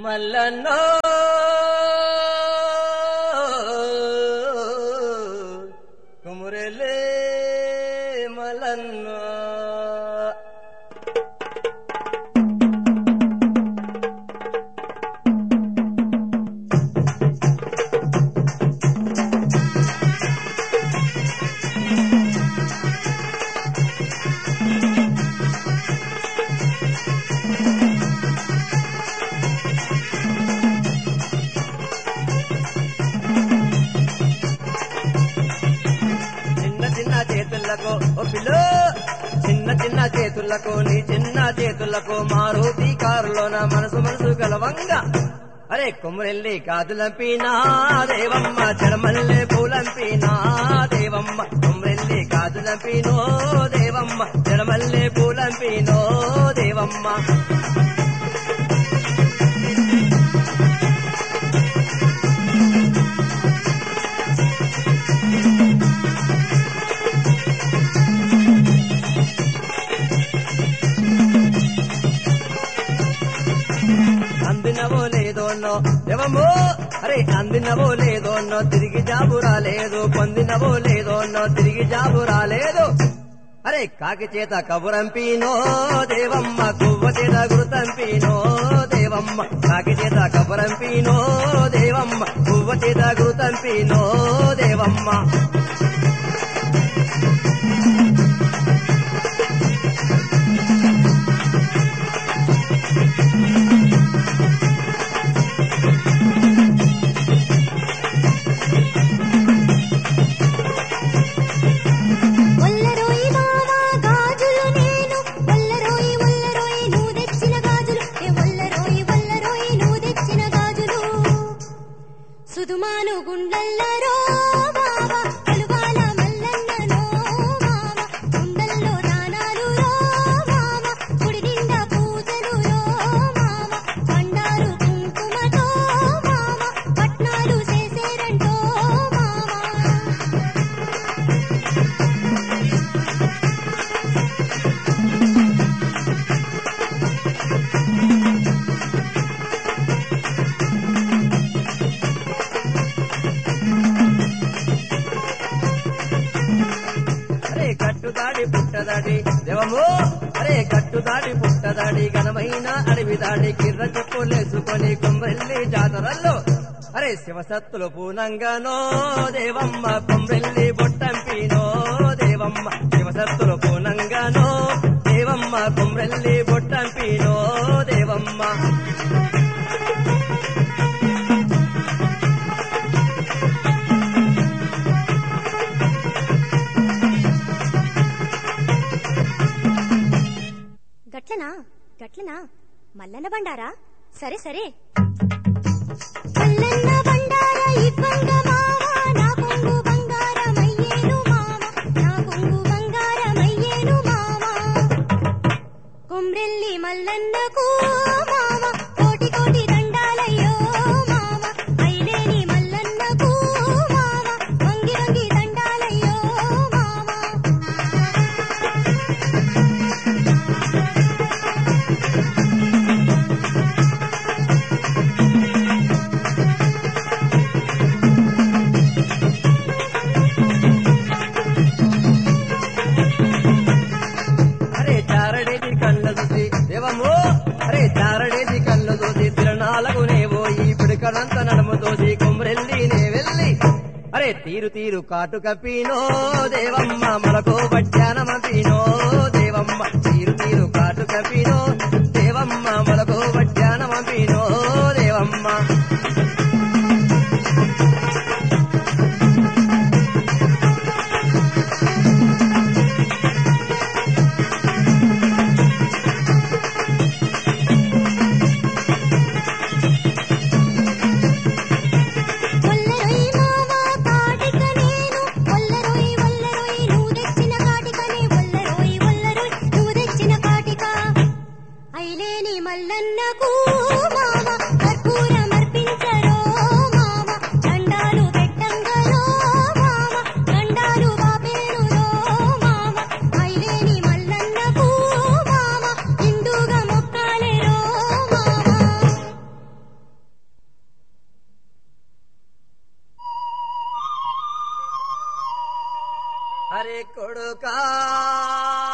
మల్లన్నో కుమురెలే మల్లన్నో చిన్న చిన్న చేతులకు ఓ పిల్లో చిన్న చిన్న చేతులకు నీ చిన్న చేతులకు మారుతి కారులోన మనసు మనసు గలవంగా అరే కొమ్మరెల్లి కాదులంపినా దేవమ్మ చెడమల్లె పూలంపినా దేవమ్మ కొమ్మరెల్లి కాదులంపినో దేవమ్మ చెడమల్లె పూలంపినో దేవమ్మ అందినవో లేదోన్నో దేవమ్మో అరే అందినవో లేదోన్నో తిరిగి జాబు రాలేదు పొందినవో లేదోన్నో తిరిగి జాబు రాలేదు అరే కాకి చేత కబురంపీనో దేవమ్మ కువ్వ చేత గురుతంపీనో దేవమ్మ కాకి చేత కబురంపీనో దేవమ్మ కువ్వ చేత గురుతంపీనో దేవమ్మ ఒల్లరోయి మావా గాజులు నేను ఒల్లరోయి ఒల్లరోయి నువ్వు తెచ్చిన గాజులు ఏ ఒల్లరోయి ఒల్లరోయి నువ్వు తెచ్చిన గాజులు సుదుమాను గుండల్లరో మావా కలువాల మల్లన్ననో మావా గుండల్లో దానాలు రో మావా గుడి నిండా పూజలు రో మావా పండారు కుంకుమతో మావా పట్నాలు చేసేరంటో మావా అరే కట్టుదాడి పుట్టదాడి దేవమో అరే కట్టుదాడి పుట్టదాడి ఘనమైన అడవి దాడి కిర్ర చెప్పులేసుకొని కొమ్రెల్లి జాతరల్లో అరే శివసత్తులు పూనంగానో దేవమ్మ కొమ్రెల్లి బొట్టంపినో దేవమ్మ శివసత్తులు పూనంగానో దేవమ్మ కొమ్రెల్లి బొట్టంపినో దేవమ్మ గట్లనా గట్లనా మల్లన్న బండారా సరే సరే మల్లన్న బండార ఇవ్వంగ మావా నా కొంగు బంగారమయ్యేను మావా నా కొంగు బంగారమయ్యేను మావా కొమ్రెల్లి మల్లన్నకు మావా కోటి కోటి దండాలయ్యో మావా ఐలేని మల్లన్నకు మావా వంగి వంగి దండాలయ్యో మావా అరే చారడేది కళ్ళ చూసి దేవమో అరే చారడేది కళ్ళ చూసి తిరణాలకునే పోయి పిడకనంత నడుము తోసి కుమ్రెల్లి నే వెళ్ళి అరే తీరు తీరు కాటు కప్పినో దేవమ్మ మనకో వడ్డానమపినో దేవమ్మ తీరు తీరు కాటు కప్పినో దేవమ్మ మనకో వడ్డానమపినో దేవమ్మ ఒల్లరోయి మావా కాటిక నేను ఒల్లరోయి ఒల్లరోయి నువ్వు తెచ్చిన కాటికనే ఒల్లరోయి ఒల్లరోయి నువ్వు తెచ్చిన కాటిక ఐలేని మల్లన్నకు మావా కర్పూరం అర్పించరో మావా దండాలు పెట్టంగరో మావా దండాలు బాపేరురో మావా ఐలేని మల్లన్నకు మావా నిండుగా మొక్కాలెరో మావా అరే కొడుకా